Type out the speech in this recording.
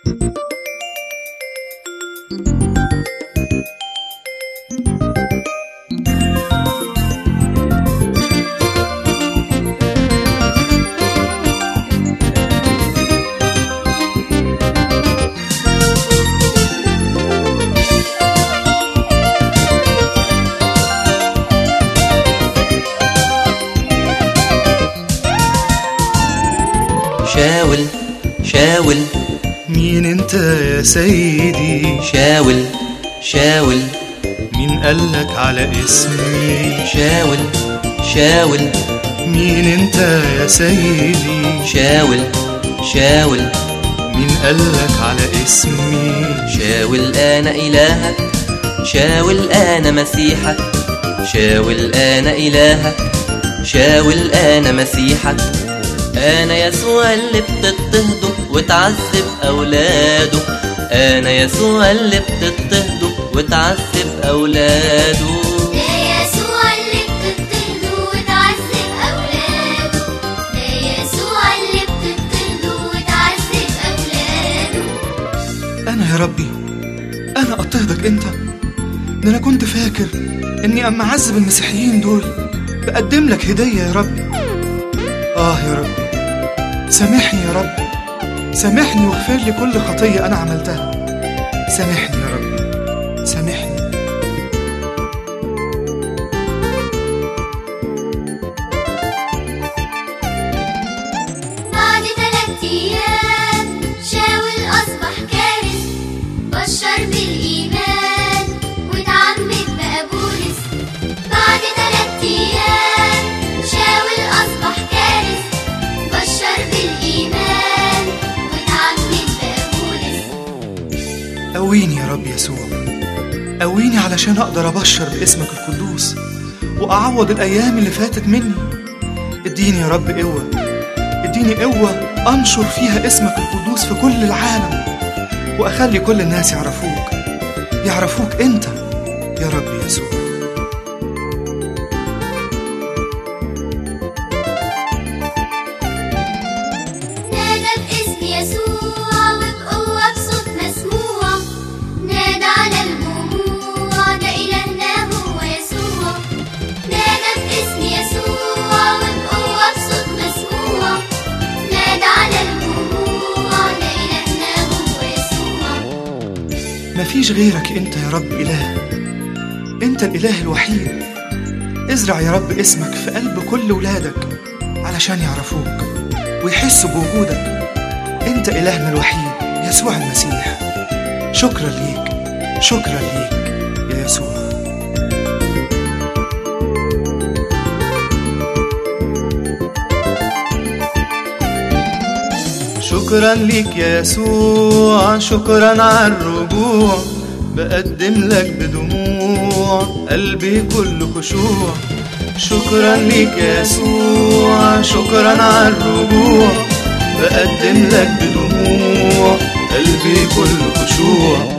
شاول شاول مين انت يا سيدي شاول شاول مين قالك على اسمي شاول شاول مين انت يا سيدي شاول شاول مين قالك على اسمي شاول أنا إلهك شاول أنا مسيحك شاول أنا إلهك شاول أنا مسيحك أنا يسوع اللي بتضطهده وتعذب أولاده أنا يسوع اللي بتضطهده وتعذب أولاده ده يسوع اللي بتضطهده وتعذب أولاده ده يسوع اللي بتضطهده وتعذب أولاده انا يا ربي انا اضطهدك انت ده انا كنت فاكر اني اما اعذب المسيحيين دول بقدم لك هديه يا ربي اه يا ربي سامحني يا ربي سامحني واغفر لي كل خطيه انا عملتها سامحني يا ربي سامحني بعد ثلاث أيام شاول أصبح كارث بشر بالإيمان واتعمد بقى بولس بعد ثلاث أيام شاول أصبح كارث بشر بالإيمان واتعمد بقى بولس قويني يا رب يسوع قويني علشان اقدر ابشر باسمك القدوس واعوض الايام اللي فاتت مني اديني يا رب قوه اديني قوه انشر فيها اسمك القدوس في كل العالم واخلي كل الناس يعرفوك يعرفوك انت يا رب يسوع نادى باسم يسوع وبقوة بصوت مسموع نادى على الجموع ده إلهنا هو يسوع نادى باسم يسوع وبقوة بصوت مسموع نادى على الجموع ده إلهنا هو يسوع مفيش غيرك انت يا رب اله انت الاله الوحيد ازرع يا رب اسمك في قلب كل ولادك علشان يعرفوك ويحسوا بوجودك انت الهنا الوحيد يسوع المسيح شكرا ليك شكرا ليك يا يسوع شكرا ليك يا يسوع شكرا على الرجوع بقدم لك بدموع قلبي كله خشوع شكرا ليك يا يسوع شكرا على الرجوع بقدم لك بدموع قلبي كله خشوع